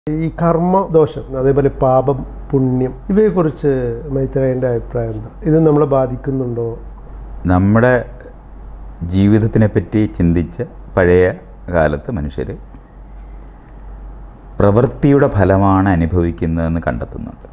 ഈ കർമ്മദോഷം അതേപോലെ പാപം പുണ്യം ഇവയെക്കുറിച്ച് മൈത്രേയൻ്റെ അഭിപ്രായം എന്താ ഇത് നമ്മളെ ബാധിക്കുന്നുണ്ടോ നമ്മുടെ ജീവിതത്തിനെ പറ്റി ചിന്തിച്ച പഴയ കാലത്ത് മനുഷ്യർ പ്രവൃത്തിയുടെ ഫലമാണ് അനുഭവിക്കുന്നതെന്ന് കണ്ടെത്തുന്നുണ്ട്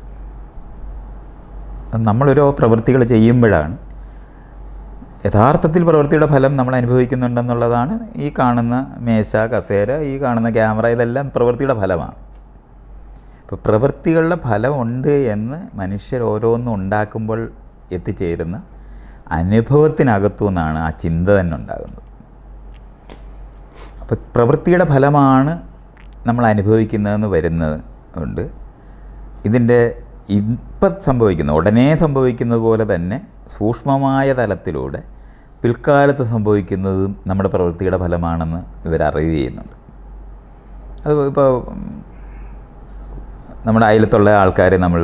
അത് നമ്മളോരോ പ്രവൃത്തികൾ ചെയ്യുമ്പോഴാണ് യഥാർത്ഥത്തിൽ പ്രവൃത്തിയുടെ ഫലം നമ്മൾ അനുഭവിക്കുന്നുണ്ടെന്നുള്ളതാണ് ഈ കാണുന്ന മേശ കസേര ഈ കാണുന്ന ക്യാമറ ഇതെല്ലാം പ്രവൃത്തിയുടെ ഫലമാണ് ഇപ്പോൾ പ്രവൃത്തികളുടെ ഫലമുണ്ട് എന്ന് മനുഷ്യർ ഓരോന്നും ഉണ്ടാക്കുമ്പോൾ എത്തിച്ചേരുന്ന അനുഭവത്തിനകത്തു നിന്നാണ് ആ ചിന്ത തന്നെ ഉണ്ടാകുന്നത് അപ്പോൾ പ്രവൃത്തിയുടെ ഫലമാണ് നമ്മൾ അനുഭവിക്കുന്നതെന്ന് വരുന്നത് കൊണ്ട് ഇതിൻ്റെ ഇപ്പം സംഭവിക്കുന്ന ഉടനെ സംഭവിക്കുന്നത് പോലെ തന്നെ സൂക്ഷ്മമായ തലത്തിലൂടെ പിൽക്കാലത്ത് സംഭവിക്കുന്നതും നമ്മുടെ പ്രവൃത്തിയുടെ ഫലമാണെന്ന് ഇവർ അറിവ് ചെയ്യുന്നുണ്ട് അത് ഇപ്പോൾ നമ്മുടെ അയലത്തുള്ള ആൾക്കാരെ നമ്മൾ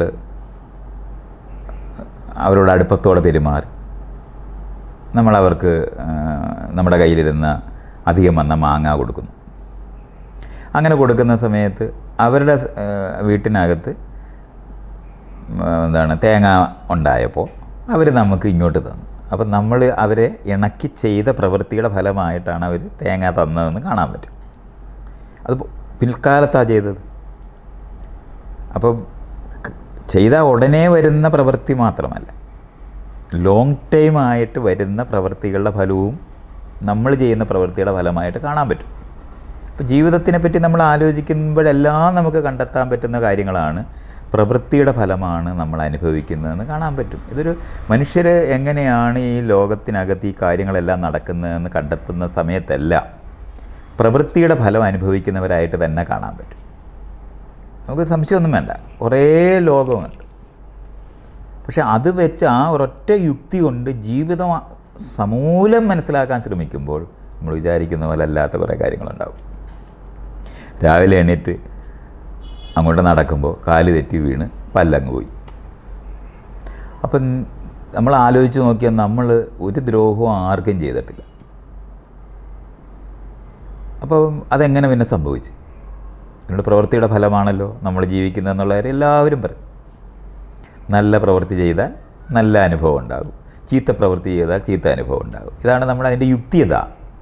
അവരോട് അടുപ്പത്തോടെ പെരുമാറി നമ്മളവർക്ക് ആ, നമ്മുടെ കയ്യിലിരുന്ന അധികം വന്ന മാങ്ങ കൊടുക്കുന്നു അങ്ങനെ കൊടുക്കുന്ന സമയത്ത് അവരുടെ സ്- ആ, വീട്ടിനകത്ത് ഉം, എന്താണ് തേങ്ങ ഉണ്ടായപ്പോൾ അവർ നമുക്ക് ഇങ്ങോട്ട് തന്നു അപ്പം നമ്മൾ അവരെ ഇണക്കി ചെയ്ത പ്രവൃത്തിയുടെ ഫലമായിട്ടാണ് അവർ തേങ്ങ തന്നതെന്ന് കാണാൻ പറ്റും അത് പിൽക്കാലത്താണ് ചെയ്തത് അപ്പം ക- ചെയ്ത ഉടനെ വരുന്ന പ്രവൃത്തി മാത്രമല്ല ലോങ് ടൈം ആയിട്ട് വരുന്ന പ്രവൃത്തികളുടെ ഫലവും നമ്മൾ ചെയ്യുന്ന പ്രവൃത്തിയുടെ ഫലമായിട്ട് കാണാൻ പറ്റും ഇപ്പോൾ ജീവിതത്തിനെ പറ്റി നമ്മൾ ആലോചിക്കുമ്പോഴെല്ലാം നമുക്ക് കണ്ടെത്താൻ പറ്റുന്ന കാര്യങ്ങളാണ് പ്രവൃത്തിയുടെ ഫലമാണ് നമ്മൾ അനുഭവിക്കുന്നതെന്ന് കാണാൻ പറ്റും ഇതൊരു മനുഷ്യർ എങ്ങനെയാണ് ഈ ലോകത്തിനകത്ത് ഈ കാര്യങ്ങളെല്ലാം നടക്കുന്നതെന്ന് കണ്ടെത്തുന്ന സമയത്തെല്ലാം പ്രവൃത്തിയുടെ ഫലം അനുഭവിക്കുന്നവരായിട്ട് തന്നെ കാണാൻ പറ്റും നമുക്ക് സംശയമൊന്നും വേണ്ട കുറേ ലോകമുണ്ട് പക്ഷെ അത് വെച്ച് ആ ഒരൊറ്റ യുക്തി കൊണ്ട് ജീവിതം ആ- സമൂലം മനസ്സിലാക്കാൻ ശ്രമിക്കുമ്പോൾ നമ്മൾ വിചാരിക്കുന്ന പോലെ അല്ലാത്ത കുറേ കാര്യങ്ങളുണ്ടാവും രാവിലെ എണീറ്റ് അങ്ങോട്ട് നടക്കുമ്പോൾ കാല് തെറ്റി വീണ് പല്ലങ്ങ് പോയി അപ്പം നമ്മൾ ആലോചിച്ച് നോക്കിയാൽ നമ്മൾ ഒരു ദ്രോഹവും ആർക്കും ചെയ്തിട്ടില്ല അപ്പം അതെങ്ങനെ പിന്നെ സംഭവിച്ചു ഇതിൻ്റെ പ്രവൃത്തിയുടെ ഫലമാണല്ലോ നമ്മൾ ജീവിക്കുന്നതെന്നുള്ള കാര്യം എല്ലാവരും പറയും നല്ല പ്രവൃത്തി ചെയ്താൽ നല്ല അനുഭവം ഉണ്ടാകും ചീത്ത പ്രവൃത്തി ചെയ്താൽ ചീത്ത അനുഭവം ഉണ്ടാകും ഇതാണ് നമ്മുടെ അതിൻ്റെ യുക്തിയത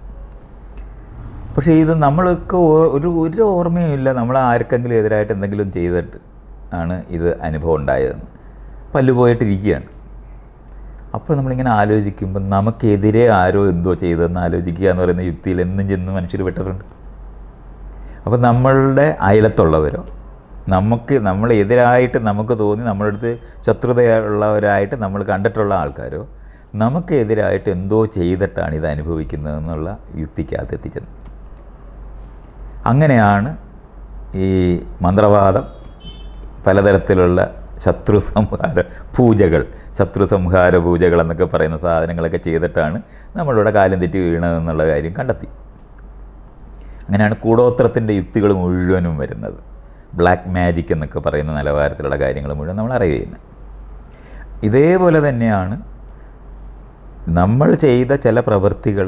പക്ഷേ ഇത് നമ്മൾക്ക് ഓ- ഒരു ഒരു ഓർമ്മയും ഇല്ല നമ്മൾ ആർക്കെങ്കിലും എതിരായിട്ട് എന്തെങ്കിലും ചെയ്തിട്ട് ആണ് ഇത് അനുഭവം ഉണ്ടായതെന്ന് പല്ല് പോയിട്ടിരിക്കുകയാണ് അപ്പോൾ നമ്മളിങ്ങനെ ആലോചിക്കുമ്പോൾ നമുക്കെതിരെ ആരോ എന്തോ ചെയ്തതെന്ന് ആലോചിക്കുക എന്ന് പറയുന്ന യുക്തിയിൽ എന്നും ചെന്ന് മനുഷ്യർ വിട്ടിട്ടുണ്ട് അപ്പോൾ നമ്മളുടെ അയലത്തുള്ളവരോ നമുക്ക് നമ്മൾ എതിരായിട്ട് നമുക്ക് തോന്നി നമ്മുടെ അടുത്ത് ശത്രുതയുള്ളവരായിട്ട് നമ്മൾ കണ്ടിട്ടുള്ള ആൾക്കാരോ നമുക്ക് എതിരായിട്ട് എന്തോ ചെയ്തിട്ടാണ് ഇത് അനുഭവിക്കുന്നതെന്നുള്ള യുക്തിക്കകത്ത് എത്തിച്ചത് അങ്ങനെയാണ് ഈ മന്ത്രവാദം പലതരത്തിലുള്ള ശത്രു സംഹാര പൂജകൾ ശത്രു സംഹാര പൂജകൾ എന്നൊക്കെ പറയുന്ന സാധനങ്ങളൊക്കെ ചെയ്തിട്ടാണ് നമ്മളിവിടെ കാലം തെറ്റി വീണതെന്നുള്ള കാര്യം കണ്ടെത്തി അങ്ങനെയാണ് കൂടോത്രത്തിൻ്റെ യുക്തികൾ മുഴുവനും വരുന്നത് ബ്ലാക്ക് മാജിക് എന്നൊക്കെ പറയുന്ന നിലവാരത്തിലുള്ള കാര്യങ്ങൾ മുഴുവൻ നമ്മൾ അറിവ് ചെയ്യുന്നത് ഇതേപോലെ തന്നെയാണ് നമ്മൾ ചെയ്ത ചില പ്രവൃത്തികൾ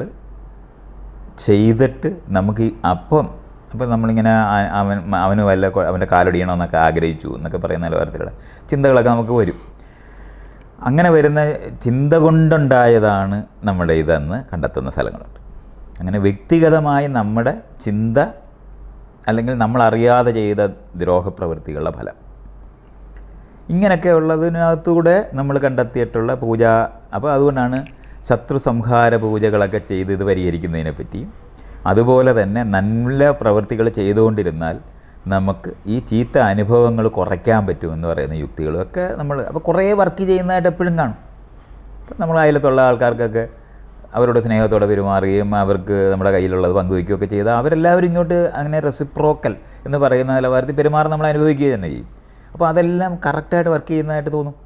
ചെയ്തിട്ട് നമുക്ക് ഈ അപ്പം അപ്പം നമ്മളിങ്ങനെ ആ- അവൻ അവന് വല്ല കൊ- അവൻ്റെ കാലൊടിയണമെന്നൊക്കെ ആഗ്രഹിച്ചു എന്നൊക്കെ പറയുന്ന നിലവാരത്തിലുള്ള ചിന്തകളൊക്കെ നമുക്ക് വരും അങ്ങനെ വരുന്ന ചിന്ത കൊണ്ടുണ്ടായതാണ് നമ്മുടെ ഇതെന്ന് കണ്ടെത്തുന്ന സ്ഥലങ്ങളുണ്ട് അങ്ങനെ വ്യക്തിഗതമായി നമ്മുടെ ചിന്ത അല്ലെങ്കിൽ നമ്മൾ അറിയാതെ ചെയ്ത ദ്രോഹപ്രവൃത്തികളുടെ ഫലം ഇങ്ങനെയൊക്കെ ഉള്ളതിനകത്തൂടെ നമ്മൾ കണ്ടെത്തിയിട്ടുള്ള പൂജ അപ്പോൾ അതുകൊണ്ടാണ് ശത്രു സംഹാര പൂജകളൊക്കെ ചെയ്ത് ഇത് പരിഹരിക്കുന്നതിനെ പറ്റിയും അതുപോലെ തന്നെ നല്ല പ്രവൃത്തികൾ ചെയ്തുകൊണ്ടിരുന്നാൽ നമുക്ക് ഈ ചീത്ത അനുഭവങ്ങൾ കുറയ്ക്കാൻ പറ്റുമെന്ന് പറയുന്ന യുക്തികളൊക്കെ നമ്മൾ അപ്പോൾ കുറേ വർക്ക് ചെയ്യുന്നതായിട്ട് എപ്പോഴും കാണും അപ്പം നമ്മൾ അയലത്തുള്ള ആൾക്കാർക്കൊക്കെ അവരോട് സ്നേഹത്തോടെ പെരുമാറുകയും അവർക്ക് നമ്മുടെ കയ്യിലുള്ളത് പങ്കുവയ്ക്കുകയൊക്കെ ചെയ്താൽ അവരെല്ലാവരും ഇങ്ങോട്ട് അങ്ങനെ റെസിപ്രോക്കൽ എന്ന് പറയുന്ന നിലവാരത്തിൽ പെരുമാറി നമ്മൾ അനുഭവിക്കുക തന്നെ ചെയ്യും അപ്പോൾ അതെല്ലാം കറക്റ്റായിട്ട് വർക്ക് ചെയ്യുന്നതായിട്ട് തോന്നും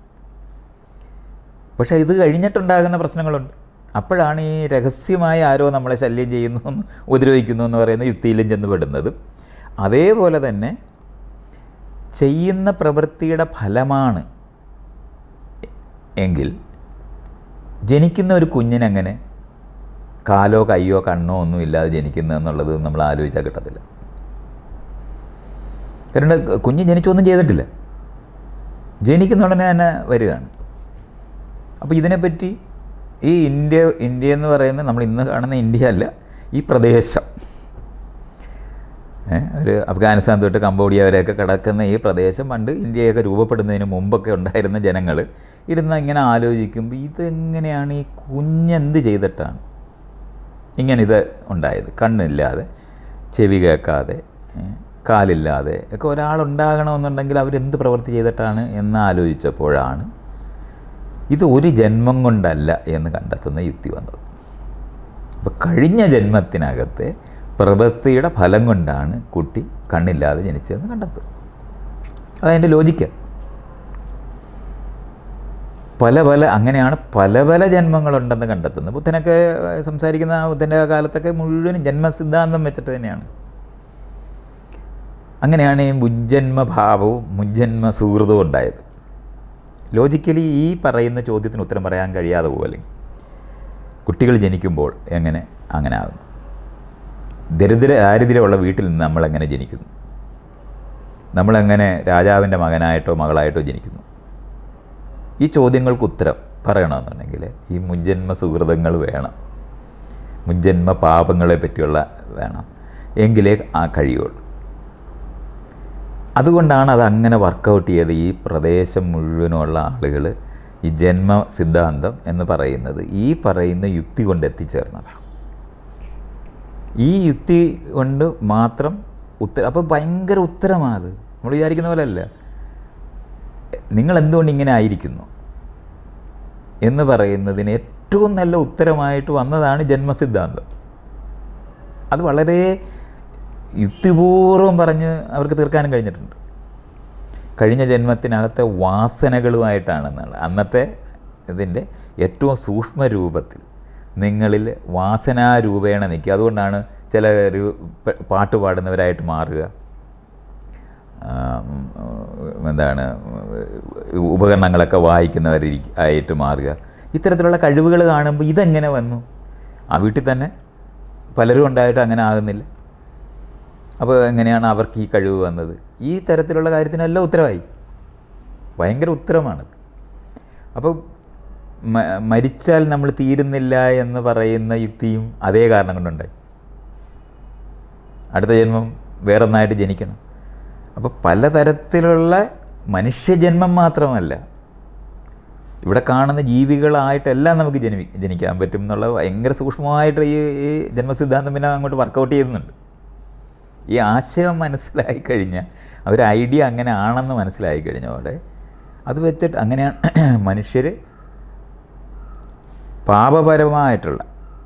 പക്ഷേ ഇത് കഴിഞ്ഞിട്ടുണ്ടാകുന്ന പ്രശ്നങ്ങളുണ്ട് അപ്പോഴാണ് ഈ രഹസ്യമായി ആരോ നമ്മളെ ശല്യം ചെയ്യുന്നു എന്ന് ഉപദ്രവിക്കുന്നു എന്ന് പറയുന്ന യുക്തിയിലും ചെന്ന് പെടുന്നത് അതേപോലെ തന്നെ ചെയ്യുന്ന പ്രവൃത്തിയുടെ ഫലമാണ് എങ്കിൽ ജനിക്കുന്ന ഒരു കുഞ്ഞിനെങ്ങനെ കാലോ കയ്യോ കണ്ണോ ഒന്നും ഇല്ലാതെ ജനിക്കുന്നത് എന്നുള്ളത് നമ്മൾ ആലോചിച്ചാൽ കിട്ടത്തില്ല കാരണം കുഞ്ഞ് ജനിച്ചൊന്നും ചെയ്തിട്ടില്ല ജനിക്കുന്ന ഉടനെ തന്നെ വരികയാണ് അപ്പോൾ ഇതിനെപ്പറ്റി ഈ ഇന്ത്യ ഇന്ത്യ എന്ന് പറയുന്നത് നമ്മൾ ഇന്ന് കാണുന്ന ഇന്ത്യ അല്ല ഈ പ്രദേശം ഏ, ഒരു അഫ്ഗാനിസ്ഥാൻ തൊട്ട് കംബോഡിയ വരെയൊക്കെ കിടക്കുന്ന ഈ പ്രദേശം പണ്ട് ഇന്ത്യയൊക്കെ രൂപപ്പെടുന്നതിന് മുമ്പൊക്കെ ഉണ്ടായിരുന്ന ജനങ്ങൾ ഇരുന്ന് ഇങ്ങനെ ആലോചിക്കുമ്പോൾ ഇതെങ്ങനെയാണ് ഈ കുഞ്ഞെന്ത് ചെയ്തിട്ടാണ് ഇങ്ങനെ ഇത് ഉണ്ടായത് കണ്ണില്ലാതെ ചെവി കേൾക്കാതെ ഏ, കാലില്ലാതെ ഒക്കെ ഒരാളുണ്ടാകണമെന്നുണ്ടെങ്കിൽ അവരെന്ത് പ്രവൃത്തി ചെയ്തിട്ടാണ് എന്ന് ആലോചിച്ചപ്പോഴാണ് ഇത് ഒരു ജന്മം കൊണ്ടല്ല എന്ന് കണ്ടെത്തുന്ന യുക്തി വന്നത് അപ്പോൾ കഴിഞ്ഞ ജന്മത്തിനകത്തെ പ്രവൃത്തിയുടെ ഫലം കൊണ്ടാണ് കുട്ടി കണ്ണില്ലാതെ ജനിച്ചതെന്ന് കണ്ടെത്തും അതതിൻ്റെ ലോജിക്ക് പല പല അങ്ങനെയാണ് പല പല ജന്മങ്ങളുണ്ടെന്ന് കണ്ടെത്തുന്നത് ബുദ്ധനൊക്കെ ഏഹ്, സംസാരിക്കുന്ന ആ ബുദ്ധൻ്റെ കാലത്തൊക്കെ മുഴുവനും ജന്മസിദ്ധാന്തം വെച്ചിട്ട് തന്നെയാണ് അങ്ങനെയാണ് ഈ മുജ്ജന്മഭാവവും മുജ്ജന്മ സുഹൃതവും ഉണ്ടായത് ലോജിക്കലി ഈ പറയുന്ന ചോദ്യത്തിന് ഉത്തരം പറയാൻ കഴിയാതെ പോലെ കുട്ടികൾ ജനിക്കുമ്പോൾ എങ്ങനെ അങ്ങനെ ആകുന്നു ദരിദ്ര ദാരിദ്ര്യമുള്ള വീട്ടിൽ നിന്ന് നമ്മളെങ്ങനെ ജനിക്കുന്നു നമ്മളെങ്ങനെ രാജാവിൻ്റെ മകനായിട്ടോ മകളായിട്ടോ ജനിക്കുന്നു ഈ ചോദ്യങ്ങൾക്ക് ഉത്തരം പറയണമെന്നുണ്ടെങ്കിൽ ഈ മുജ്ജന്മ സുഹൃതങ്ങൾ വേണം മുജ്ജന്മ പാപങ്ങളെ പറ്റിയുള്ള വേണം എങ്കിലേ ആ കഴിയുള്ളൂ അതുകൊണ്ടാണ് അത് അങ്ങനെ വർക്കൗട്ട് ചെയ്ത് ഈ പ്രദേശം മുഴുവനുള്ള ആളുകൾ ഈ ജന്മ സിദ്ധാന്തം എന്ന് പറയുന്നത് ഈ പറയുന്ന യുക്തി കൊണ്ട് എത്തിച്ചേർന്നതാണ് ഈ യുക്തി കൊണ്ട് മാത്രം ഉത്തരം അപ്പോൾ ഭയങ്കര ഉത്തരമാണ് അത് നമ്മൾ വിചാരിക്കുന്ന പോലെ അല്ല നിങ്ങൾ എന്തുകൊണ്ട് ഇങ്ങനെ ആയിരിക്കുന്നു എന്ന് പറയുന്നതിന് ഏറ്റവും നല്ല ഉത്തരമായിട്ട് വന്നതാണ് ജന്മസിദ്ധാന്തം അത് വളരെ യുക്തിപൂർവം പറഞ്ഞ് അവർക്ക് തീർക്കാനും കഴിഞ്ഞിട്ടുണ്ട് കഴിഞ്ഞ ജന്മത്തിനകത്തെ വാസനകളുമായിട്ടാണെന്നാണ് അന്നത്തെ ഇതിൻ്റെ ഏറ്റവും സൂക്ഷ്മ രൂപത്തിൽ നിങ്ങളിൽ വാസനാരൂപേണ നിൽക്കുക അതുകൊണ്ടാണ് ചില ഒരു പ- പാട്ട് പാടുന്നവരായിട്ട് മാറുക ആം, എന്താണ് ഉപകരണങ്ങളൊക്കെ വായിക്കുന്നവർ ആയിട്ട് മാറുക ഇത്തരത്തിലുള്ള കഴിവുകൾ കാണുമ്പോൾ ഇതെങ്ങനെ വന്നു ആ വീട്ടിൽ തന്നെ പലരും ഉണ്ടായിട്ട് അങ്ങനെ ആകുന്നില്ല അപ്പോൾ എങ്ങനെയാണ് അവർക്ക് ഈ കഴിവ് വന്നത് ഈ തരത്തിലുള്ള കാര്യത്തിനെല്ലാം ഉത്തരവായി ഭയങ്കര ഉത്തരമാണ് അപ്പോൾ മ- മരിച്ചാൽ നമ്മൾ തീരുന്നില്ല എന്ന് പറയുന്ന യുക്തിയും അതേ കാരണം കൊണ്ടുണ്ടായി അടുത്ത ജന്മം വേറൊന്നായിട്ട് ജനിക്കണം അപ്പോൾ പലതരത്തിലുള്ള മനുഷ്യജന്മം മാത്രമല്ല ഇവിടെ കാണുന്ന ജീവികളായിട്ടെല്ലാം നമുക്ക് ജനി ജനിക്കാൻ പറ്റും എന്നുള്ള ഭയങ്കര സൂക്ഷ്മമായിട്ട് ഈ ഈ ജന്മസിദ്ധാന്തം പിന്നെ അങ്ങോട്ട് വർക്കൗട്ട് ചെയ്യുന്നുണ്ട് ഈ ആശയം മനസ്സിലായി കഴിഞ്ഞാൽ അവർ ഐഡിയ അങ്ങനെ ആണെന്ന് മനസ്സിലായി കഴിഞ്ഞതോടെ അത് വെച്ചിട്ട് അങ്ങനെയാണ് മനുഷ്യർ പാപപരമായിട്ടുള്ള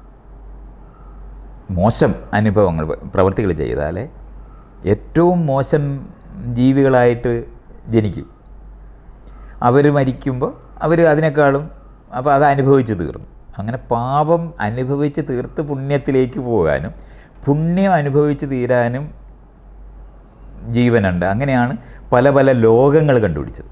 മോശം അനുഭവങ്ങൾ പ്രവൃത്തികൾ ചെയ്താലേ ഏറ്റവും മോശം ജീവികളായിട്ട് ജനിക്കും അവർ മരിക്കുമ്പോൾ അവർ അതിനേക്കാളും അപ്പോൾ അത് അനുഭവിച്ച് തീർന്നു അങ്ങനെ പാപം അനുഭവിച്ച് തീർത്ത് പുണ്യത്തിലേക്ക് പോകാനും പുണ്യം അനുഭവിച്ച് തീരാനും ജീവനുണ്ട് അങ്ങനെയാണ് പല പല ലോകങ്ങൾ കണ്ടുപിടിച്ചത്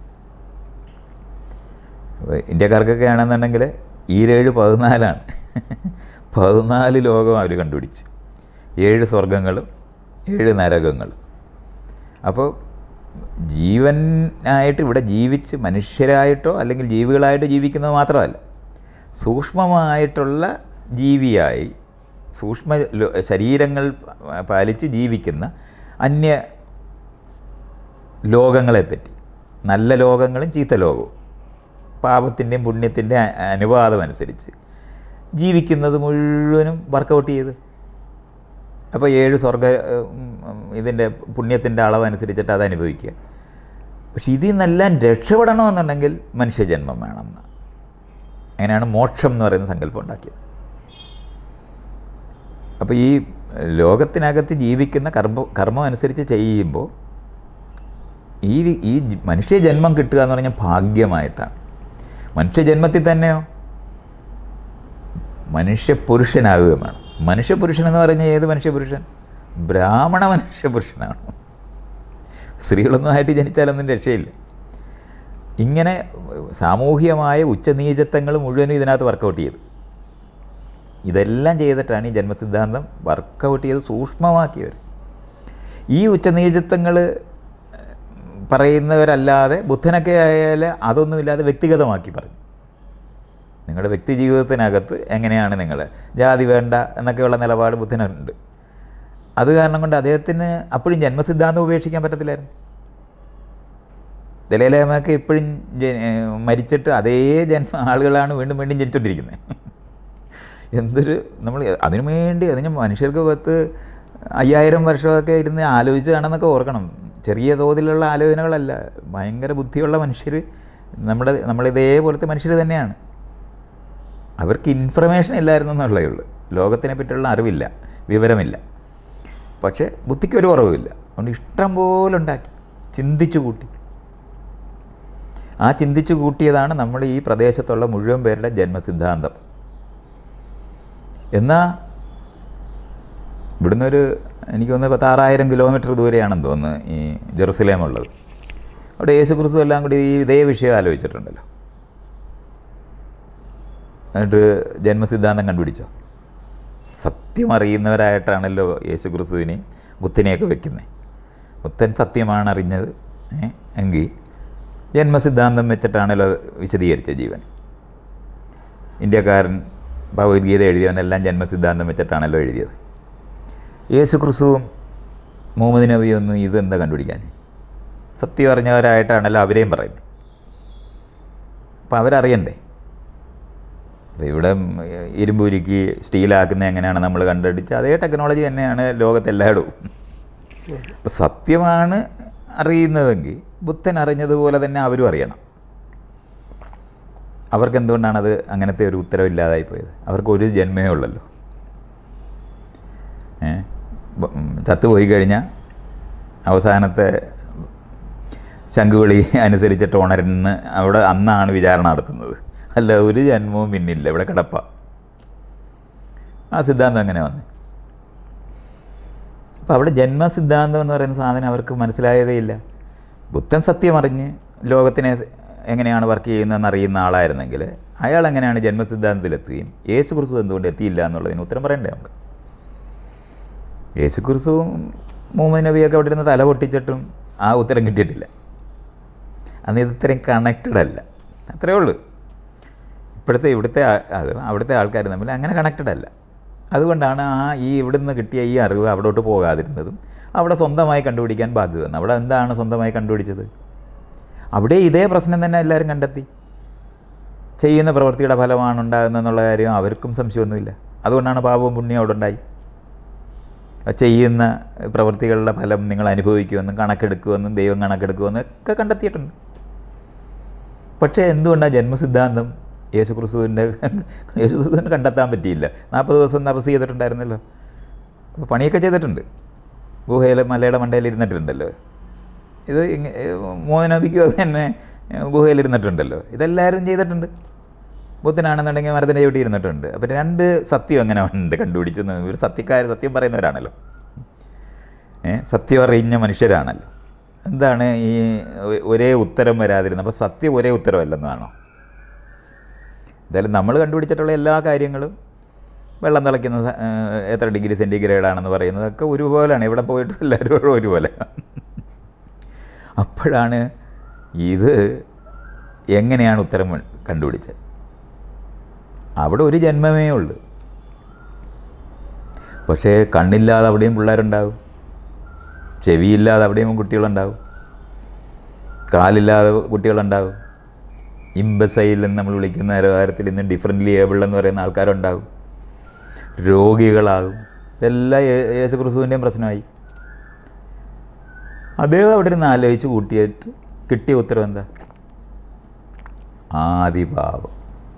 അപ്പോൾ ഇന്ത്യക്കാർക്കൊക്കെ ആണെന്നുണ്ടെങ്കിൽ ഈരേഴ് പതിനാലാണ് പതിനാല് ലോകം അവർ കണ്ടുപിടിച്ചു ഏഴ് സ്വർഗങ്ങളും ഏഴ് നരകങ്ങളും അപ്പോൾ ജീവനായിട്ട് ഇവിടെ ജീവിച്ച് മനുഷ്യരായിട്ടോ അല്ലെങ്കിൽ ജീവികളായിട്ടോ ജീവിക്കുന്നത് മാത്രമല്ല സൂക്ഷ്മമായിട്ടുള്ള ജീവിയായി സൂക്ഷ്മ ലോ- ശരീരങ്ങൾ പ- പാലിച്ച് ജീവിക്കുന്ന അന്യ ലോകങ്ങളെപ്പറ്റി നല്ല ലോകങ്ങളും ചീത്ത ലോകവും പാപത്തിൻ്റെയും പുണ്യത്തിൻ്റെ അനുപാതം അനുസരിച്ച് ജീവിക്കുന്നത് മുഴുവനും വർക്കൗട്ട് ചെയ്ത് അപ്പോൾ ഏഴ് സ്വർഗ ഇതിൻ്റെ പുണ്യത്തിൻ്റെ അളവനുസരിച്ചിട്ട് അത് അനുഭവിക്കുക പക്ഷെ ഇതിൽ നിന്നെല്ലാം രക്ഷപ്പെടണമെന്നുണ്ടെങ്കിൽ മനുഷ്യജന്മം വേണമെന്ന് അങ്ങനെയാണ് മോക്ഷം എന്ന് പറയുന്ന സങ്കല്പം ഉണ്ടാക്കിയത് അപ്പോൾ ഈ ലോകത്തിനകത്ത് ജീവിക്കുന്ന കർമ്മ കർമ്മം അനുസരിച്ച് ചെയ്യുമ്പോൾ ഈ ഈ ജ- മനുഷ്യജന്മം കിട്ടുക എന്ന് പറഞ്ഞാൽ ഭാഗ്യമായിട്ടാണ് മനുഷ്യജന്മത്തിൽ തന്നെയോ മനുഷ്യപുരുഷനാവുകയും വേണം മനുഷ്യപുരുഷൻ എന്ന് പറഞ്ഞാൽ ഏത് മനുഷ്യപുരുഷൻ ബ്രാഹ്മണ മനുഷ്യപുരുഷനാണ് സ്ത്രീകളൊന്നും ആയിട്ട് ജനിച്ചാലൊന്നും രക്ഷയില്ല ഇങ്ങനെ സാമൂഹികമായ ഉച്ചനീചത്വങ്ങൾ മുഴുവനും ഇതിനകത്ത് വർക്കൗട്ട് ചെയ്തു ഇതെല്ലാം ചെയ്തിട്ടാണ് ഈ ജന്മസിദ്ധാന്തം വർക്കൗട്ട് ചെയ്ത് സൂക്ഷ്മമാക്കിയവർ ഈ ഉച്ചനീചത്വങ്ങൾ പറയുന്നവരല്ലാതെ ബുദ്ധനൊക്കെ ആയാൽ അതൊന്നുമില്ലാതെ വ്യക്തിഗതമാക്കി പറഞ്ഞു നിങ്ങളുടെ വ്യക്തി ജീവിതത്തിനകത്ത് എങ്ങനെയാണ് നിങ്ങൾ ജാതി വേണ്ട എന്നൊക്കെയുള്ള നിലപാട് ബുദ്ധനുണ്ട് അത് കാരണം കൊണ്ട് അദ്ദേഹത്തിന് അപ്പോഴും ജന്മസിദ്ധാന്തം ഉപേക്ഷിക്കാൻ പറ്റത്തില്ലായിരുന്നു ദലൈലാമയൊക്കെ ഇപ്പോഴും ജ- ഏഹ് മരിച്ചിട്ട് അതേ ജന്മ ആളുകളാണ് വീണ്ടും വീണ്ടും ജനിച്ചുകൊണ്ടിരിക്കുന്നത് എന്തൊരു നമ്മൾ അതിനു വേണ്ടി അതിന് മനുഷ്യർക്ക് പത്ത് അയ്യായിരം വർഷമൊക്കെ ഇരുന്ന് ആലോചിച്ച് കാണുന്നൊക്കെ ഓർക്കണം ചെറിയ തോതിലുള്ള ആലോചനകളല്ല ഭയങ്കര ബുദ്ധിയുള്ള മനുഷ്യർ നമ്മുടെ നമ്മളിതേപോലത്തെ മനുഷ്യർ തന്നെയാണ് അവർക്ക് ഇൻഫർമേഷൻ ഇല്ലായിരുന്നു എന്നുള്ളതേ ഉള്ളൂ ലോകത്തിനെ പറ്റിയുള്ള അറിവില്ല വിവരമില്ല പക്ഷേ ബുദ്ധിക്ക് ഒരു കുറവുമില്ല അതുകൊണ്ട് ഇഷ്ടം പോലെ ഉണ്ടാക്കി ചിന്തിച്ചു കൂട്ടി ആ ചിന്തിച്ചു കൂട്ടിയതാണ് നമ്മൾ ഈ പ്രദേശത്തുള്ള മുഴുവൻ പേരുടെ ജന്മസിദ്ധാന്തം എന്നാൽ ഇവിടുന്ന് ഒരു എനിക്ക് തോന്നുന്നു പത്താറായിരം കിലോമീറ്റർ ദൂരെയാണെന്ന് തോന്നുന്നു ഈ ജെറുസലേം ഉള്ളത് അവിടെ യേശു ക്രിസ്തു എല്ലാം കൂടി ഈ ഇതേ വിഷയം ആലോചിച്ചിട്ടുണ്ടല്ലോ എന്നിട്ട് ജന്മസിദ്ധാന്തം കണ്ടുപിടിച്ചോ സത്യം അറിയുന്നവരായിട്ടാണല്ലോ യേശു ക്രിസ്തുവിനെ ബുദ്ധനെയൊക്കെ വെക്കുന്നത് ബുദ്ധൻ സത്യമാണ് അറിഞ്ഞത് ഏ, എങ്കിൽ ജന്മസിദ്ധാന്തം വെച്ചിട്ടാണല്ലോ വിശദീകരിച്ച ജീവൻ ഇന്ത്യക്കാരൻ ഭഗവത്ഗീത എഴുതിയവനെല്ലാം ജന്മസിദ്ധാന്തം വെച്ചിട്ടാണല്ലോ എഴുതിയത് യേശു ക്രിസ്തുവും മുഹമ്മദ് നബിയൊന്നും ഇതെന്താ കണ്ടുപിടിക്കാൻ സത്യം അറിഞ്ഞവരായിട്ടാണല്ലോ അവരെയും പറയുന്നത് അപ്പോൾ അവരറിയണ്ടേ അപ്പോൾ ഇവിടെ ഇരുമ്പുരുക്കി സ്റ്റീലാക്കുന്ന എങ്ങനെയാണ് നമ്മൾ കണ്ടുപിടിച്ച് അതേ ടെക്നോളജി തന്നെയാണ് ലോകത്തെല്ലായിടവും അപ്പോൾ സത്യമാണ് അറിയുന്നതെങ്കിൽ ബുദ്ധൻ അറിഞ്ഞതുപോലെ തന്നെ അവരും അറിയണം അവർക്ക് എന്തുകൊണ്ടാണ് അത് അങ്ങനത്തെ ഒരു ഉത്തരവില്ലാതായി പോയത് അവർക്ക് ഒരു ജന്മേ ഉള്ളല്ലോ ഏ ബ- ഉം, ചത്തുപോയി കഴിഞ്ഞാൽ അവസാനത്തെ ശംഖുവിളി അനുസരിച്ചിട്ട് ഉണരുന്ന് അവിടെ അന്നാണ് വിചാരണ നടത്തുന്നത് അല്ല ഒരു ജന്മവും പിന്നില്ല ഇവിടെ കിടപ്പ ആ സിദ്ധാന്തം അങ്ങനെ വന്നു അപ്പോൾ അവിടെ ജന്മസിദ്ധാന്തം എന്ന് പറയുന്ന സാധനം അവർക്ക് മനസ്സിലായതേ ഇല്ല ബുദ്ധൻ സത്യം അറിഞ്ഞ് ലോകത്തിനെ എങ്ങനെയാണ് വർക്ക് ചെയ്യുന്നതെന്ന് അറിയുന്ന ആളായിരുന്നെങ്കിൽ അയാൾ എങ്ങനെയാണ് ജന്മസിദ്ധാന്തത്തിലെത്തുകയും യേശു ക്രിസ്തു എന്തുകൊണ്ട് എത്തിയില്ല എന്നുള്ളതിന് ഉത്തരം പറയണ്ടേ നമുക്ക് യേശു ക്രിസ്തുവും മുഹമ്മദ് നബിയൊക്കെ അവിടെ ഇരുന്ന് തല പൊട്ടിച്ചിട്ടും ആ ഉത്തരം കിട്ടിയിട്ടില്ല അന്ന് ഇത് ഇത്രയും കണക്റ്റഡ് അല്ല അത്രേ ഉള്ളൂ ഇപ്പോഴത്തെ ഇവിടുത്തെ ആ- ആൾ അവിടുത്തെ ആൾക്കാർ തമ്മിൽ അങ്ങനെ കണക്റ്റഡ് അല്ല അതുകൊണ്ടാണ് ആ ഈ ഇവിടുന്ന് കിട്ടിയ ഈ അറിവ് അവിടോട്ട് പോകാതിരുന്നതും അവിടെ സ്വന്തമായി കണ്ടുപിടിക്കാൻ ബാധ്യത വന്നത് അവിടെ എന്താണ് സ്വന്തമായി കണ്ടുപിടിച്ചത് അവിടെ ഇതേ പ്രശ്നം തന്നെ എല്ലാവരും കണ്ടെത്തി ചെയ്യുന്ന പ്രവൃത്തിയുടെ ഫലമാണ് ഉണ്ടാകുന്നതെന്നുള്ള കാര്യം അവർക്കും സംശയമൊന്നുമില്ല അതുകൊണ്ടാണ് പാപവും പുണ്യവും അവിടെ ഉണ്ടായി ആ ചെയ്യുന്ന പ്രവൃത്തികളുടെ ഫലം നിങ്ങൾ അനുഭവിക്കുമെന്നും കണക്കെടുക്കുമെന്നും ദൈവം കണക്കെടുക്കുമെന്നും ഒക്കെ കണ്ടെത്തിയിട്ടുണ്ട് പക്ഷേ എന്തുകൊണ്ടാണ് ജന്മസിദ്ധാന്തം യേശു ക്രിസ്തുവിൻ്റെ യേശു ക്രിസ്തുവിന് കണ്ടെത്താൻ പറ്റിയില്ല നാൽപ്പത് ദിവസം തപസ് ചെയ്തിട്ടുണ്ടായിരുന്നല്ലോ അപ്പോൾ പണിയൊക്കെ ചെയ്തിട്ടുണ്ട് ഗുഹയിൽ മലയുടെ മണ്ടയിൽ ഇരുന്നിട്ടുണ്ടല്ലോ ഇത് ഇങ്ങ- മോഹനബിക്കും അത് തന്നെ ഗുഹയിൽ ഇരുന്നിട്ടുണ്ടല്ലോ ഇതെല്ലാവരും ചെയ്തിട്ടുണ്ട് ബുദ്ധനാണെന്നുണ്ടെങ്കിൽ മരത്തിൻ്റെ ചവിട്ടി ഇരുന്നിട്ടുണ്ട് അപ്പം രണ്ട് സത്യം അങ്ങനെ ഉണ്ട് കണ്ടുപിടിച്ചെന്ന് ഒരു സത്യക്കാർ സത്യം പറയുന്നവരാണല്ലോ ഏ സത്യം അറിഞ്ഞ മനുഷ്യരാണല്ലോ എന്താണ് ഈ ഒ- ഒരേ ഉത്തരം വരാതിരുന്നത് അപ്പോൾ സത്യം ഒരേ ഉത്തരമല്ലെന്നാണോ എന്തായാലും നമ്മൾ കണ്ടുപിടിച്ചിട്ടുള്ള എല്ലാ കാര്യങ്ങളും വെള്ളം തിളയ്ക്കുന്ന സ- ഏഹ് എത്ര ഡിഗ്രി സെൻറ്റിഗ്രേഡ് ആണെന്ന് പറയുന്നതൊക്കെ ഒരുപോലെയാണ് ഇവിടെ പോയിട്ട് എല്ലാവരും ഒരുപോലെ അപ്പോഴാണ് ഇത് എങ്ങനെയാണ് ഉത്തരം കണ്ടുപിടിച്ചത് അവിടെ ഒരു ജന്മമേ ഉള്ളൂ പക്ഷേ കണ്ണില്ലാതെ അവിടെയും പിള്ളേരുണ്ടാവും ചെവിയില്ലാതെ അവിടെയും കുട്ടികളുണ്ടാവും കാലില്ലാതെ കുട്ടികളുണ്ടാവും ഇമ്പസൈൽ എന്ന് നമ്മൾ വിളിക്കുന്ന കാര്യത്തിൽ ഇന്ന് ഡിഫറെൻ്റ്ലി ഏബിൾ എന്ന് പറയുന്ന ആൾക്കാരുണ്ടാവും രോഗികളാകും ഇതെല്ലാം യേ- യേശു ക്രിസ്തുവിൻ്റെയും പ്രശ്നമായി അദ്ദേഹം അവിടെ നിന്ന് ആലോചിച്ച് കൂട്ടിയിട്ട് കിട്ടിയ ഉത്തരം എന്താ ആദിഭാവം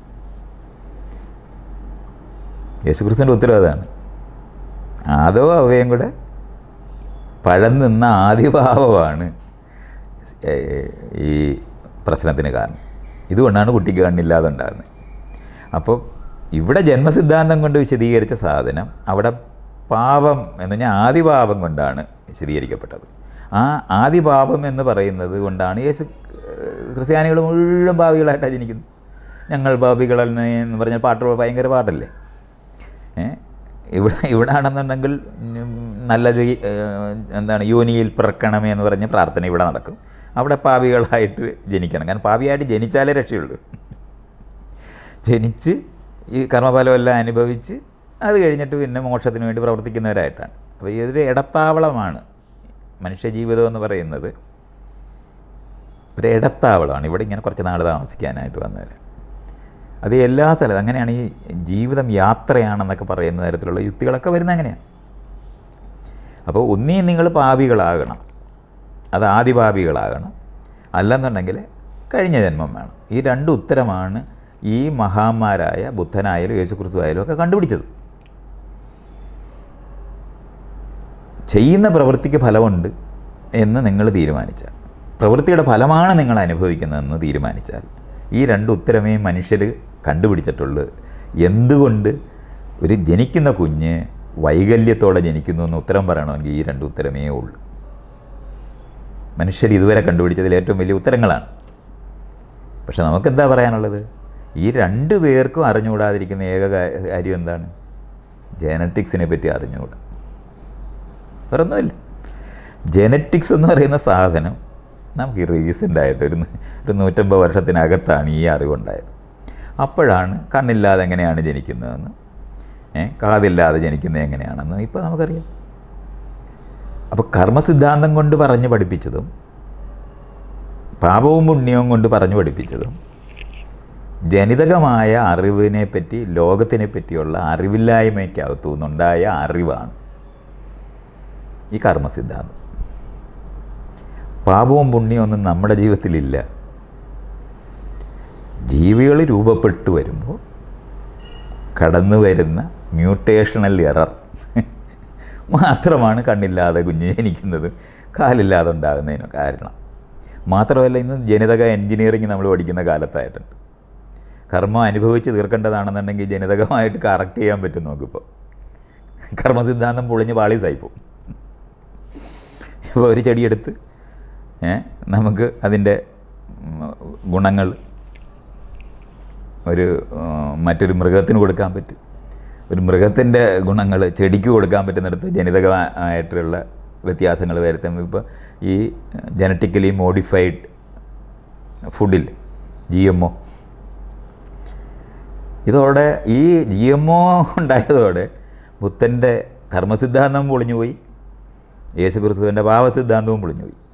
യേശുക്രിസ്തുവിൻ്റെ ഉത്തരം അതാണ് ആദവ അവയും കൂടെ പഴം നിന്ന ആദിഭാവമാണ് ഏ- ഈ പ്രശ്നത്തിന് കാരണം ഇതുകൊണ്ടാണ് കുട്ടിക്ക് കണ്ണില്ലാതെ ഉണ്ടാകുന്നത് അപ്പോൾ ഇവിടെ ജന്മസിദ്ധാന്തം കൊണ്ട് വിശദീകരിച്ച സാധനം അവിടെ പാപം എന്ന് പറഞ്ഞാൽ ആദിപാപം കൊണ്ടാണ് വിശദീകരിക്കപ്പെട്ടത് ആ ആദിപാപം എന്ന് പറയുന്നത് കൊണ്ടാണ് യേശു ക്രിസ്ത്യാനികൾ മുഴുവൻ ഭാവികളായിട്ടാണ് ജനിക്കുന്നത് ഞങ്ങൾ ഭാവികളെന്ന് എന്ന് പറഞ്ഞ പാട്ട് ഭയങ്കര പാട്ടല്ലേ ഏ? ഇവിടെ ഇവിടെ ആണെന്നുണ്ടെങ്കിൽ ഉം, നല്ലത് ഈ, ഏ, എന്താണ് യോനിയിൽ പിറക്കണമേ എന്ന് പറഞ്ഞ് പ്രാർത്ഥന ഇവിടെ നടക്കും അവിടെ പാപികളായിട്ട് ജനിക്കണം കാരണം പാപിയായിട്ട് ജനിച്ചാലേ രക്ഷയുള്ളൂ ജനിച്ച് ഈ കർമ്മഫലമെല്ലാം അനുഭവിച്ച് അത് കഴിഞ്ഞിട്ട് പിന്നെ മോക്ഷത്തിന് വേണ്ടി പ്രവർത്തിക്കുന്നവരായിട്ടാണ് അപ്പോൾ ഇതൊരു ഇടത്താവളമാണ് മനുഷ്യജീവിതം എന്ന് പറയുന്നത് ഒരു ഇടത്താവളമാണ് ഇവിടെ ഇങ്ങനെ കുറച്ച് നാൾ താമസിക്കാനായിട്ട് വന്നവർ അത് എല്ലാ സ്ഥലത്തും അങ്ങനെയാണ് ഈ ജീവിതം യാത്രയാണെന്നൊക്കെ പറയുന്ന തരത്തിലുള്ള യുക്തികളൊക്കെ വരുന്നത് അങ്ങനെയാണ് അപ്പോൾ ഒന്നീ നിങ്ങൾ പാപികളാകണം അത് ആദ്യ പാപികളാകണം അല്ലെന്നുണ്ടെങ്കിൽ കഴിഞ്ഞ ജന്മം വേണം ഈ രണ്ട് ഉത്തരമാണ് ഈ മഹാന്മാരായ ബുദ്ധനായാലും യേശുക്രിസ്തു ആയാലും ഒക്കെ കണ്ടുപിടിച്ചത് ചെയ്യുന്ന പ്രവൃത്തിക്ക് ഫലമുണ്ട് എന്ന് നിങ്ങൾ തീരുമാനിച്ചാൽ പ്രവൃത്തിയുടെ ഫലമാണ് നിങ്ങൾ അനുഭവിക്കുന്നതെന്ന് തീരുമാനിച്ചാൽ ഈ രണ്ട് ഉത്തരമേ മനുഷ്യർ കണ്ടുപിടിച്ചിട്ടുള്ളൂ എന്തുകൊണ്ട് ഒരു ജനിക്കുന്ന കുഞ്ഞ് വൈകല്യത്തോടെ ജനിക്കുന്നു എന്ന് ഉത്തരം പറയണമെങ്കിൽ ഈ രണ്ട് ഉത്തരമേ ഉള്ളൂ മനുഷ്യർ ഇതുവരെ കണ്ടുപിടിച്ചതിൽ ഏറ്റവും വലിയ ഉത്തരങ്ങളാണ് പക്ഷെ നമുക്കെന്താ പറയാനുള്ളത് ഈ രണ്ട് പേർക്കും അറിഞ്ഞുകൂടാതിരിക്കുന്ന ഏക കാ- കാര്യം എന്താണ് ജനറ്റിക്സിനെ പറ്റി അറിഞ്ഞുകൂടാ വേറൊന്നുമില്ല ജനറ്റിക്സ് എന്ന് പറയുന്ന സാധനം നമുക്ക് റീസെൻ്റ് ആയിട്ട് ഒരു നൂ- ഒരു നൂറ്റമ്പത് വർഷത്തിനകത്താണ് ഈ അറിവുണ്ടായത് അപ്പോഴാണ് കണ്ണില്ലാതെ എങ്ങനെയാണ് ജനിക്കുന്നതെന്ന് ഏ, കാതില്ലാതെ ജനിക്കുന്നത് എങ്ങനെയാണെന്ന് ഇപ്പോൾ നമുക്കറിയാം അപ്പോൾ കർമ്മസിദ്ധാന്തം കൊണ്ട് പറഞ്ഞ് പഠിപ്പിച്ചതും പാപവും പുണ്യവും കൊണ്ട് പറഞ്ഞു പഠിപ്പിച്ചതും ജനിതകമായ അറിവിനെ പറ്റി ലോകത്തിനെ പറ്റിയുള്ള അറിവില്ലായ്മയ്ക്കകത്തു നിന്നുണ്ടായ അറിവാണ് ഈ കർമ്മസിദ്ധാന്തം പാപവും പുണ്യവും ഒന്നും നമ്മുടെ ജീവിതത്തിലില്ല ജീവികൾ രൂപപ്പെട്ടു വരുമ്പോൾ കടന്നു വരുന്ന മ്യൂട്ടേഷണൽ എറർ മാത്രമാണ് കണ്ണില്ലാതെ കുഞ്ഞ് ജനിക്കുന്നത് കാലില്ലാതെ ഉണ്ടാകുന്നതിന് കാരണം മാത്രമല്ല ഇന്ന് ജനിതക എൻജിനീയറിങ് നമ്മൾ പഠിക്കുന്ന കാലത്തായിട്ടുണ്ട് കർമ്മം അനുഭവിച്ച് തീർക്കേണ്ടതാണെന്നുണ്ടെങ്കിൽ ജനിതകമായിട്ട് കറക്റ്റ് ചെയ്യാൻ പറ്റും നോക്കിപ്പോൾ കർമ്മസിദ്ധാന്തം പൊളിഞ്ഞ് പാളീസായിപ്പോവും ഇപ്പോൾ ഒരു ചെടിയെടുത്ത് ഏ, നമുക്ക് അതിൻ്റെ ഉം, ഗുണങ്ങൾ ഒരു ഉം, മറ്റൊരു മൃഗത്തിന് കൊടുക്കാൻ പറ്റും ഒരു മൃഗത്തിൻ്റെ ഗുണങ്ങൾ ചെടിക്ക് കൊടുക്കാൻ പറ്റുന്നിടത്ത് ജനിതകമായിട്ടുള്ള വ്യത്യാസങ്ങൾ വരുത്തുമ്പോൾ ഇപ്പോൾ ഈ ജനറ്റിക്കലി മോഡിഫൈഡ് ഫുഡിൽ ജി എം ഒ ഇതോടെ ഈ ജി എം ഒ ഉണ്ടായതോടെ ബുദ്ധൻ്റെ കർമ്മസിദ്ധാന്തം പൊളിഞ്ഞുപോയി യേശുക്രിസ്തുവിൻ്റെ ഭാവസിദ്ധാന്തവും പൊളിഞ്ഞുപോയി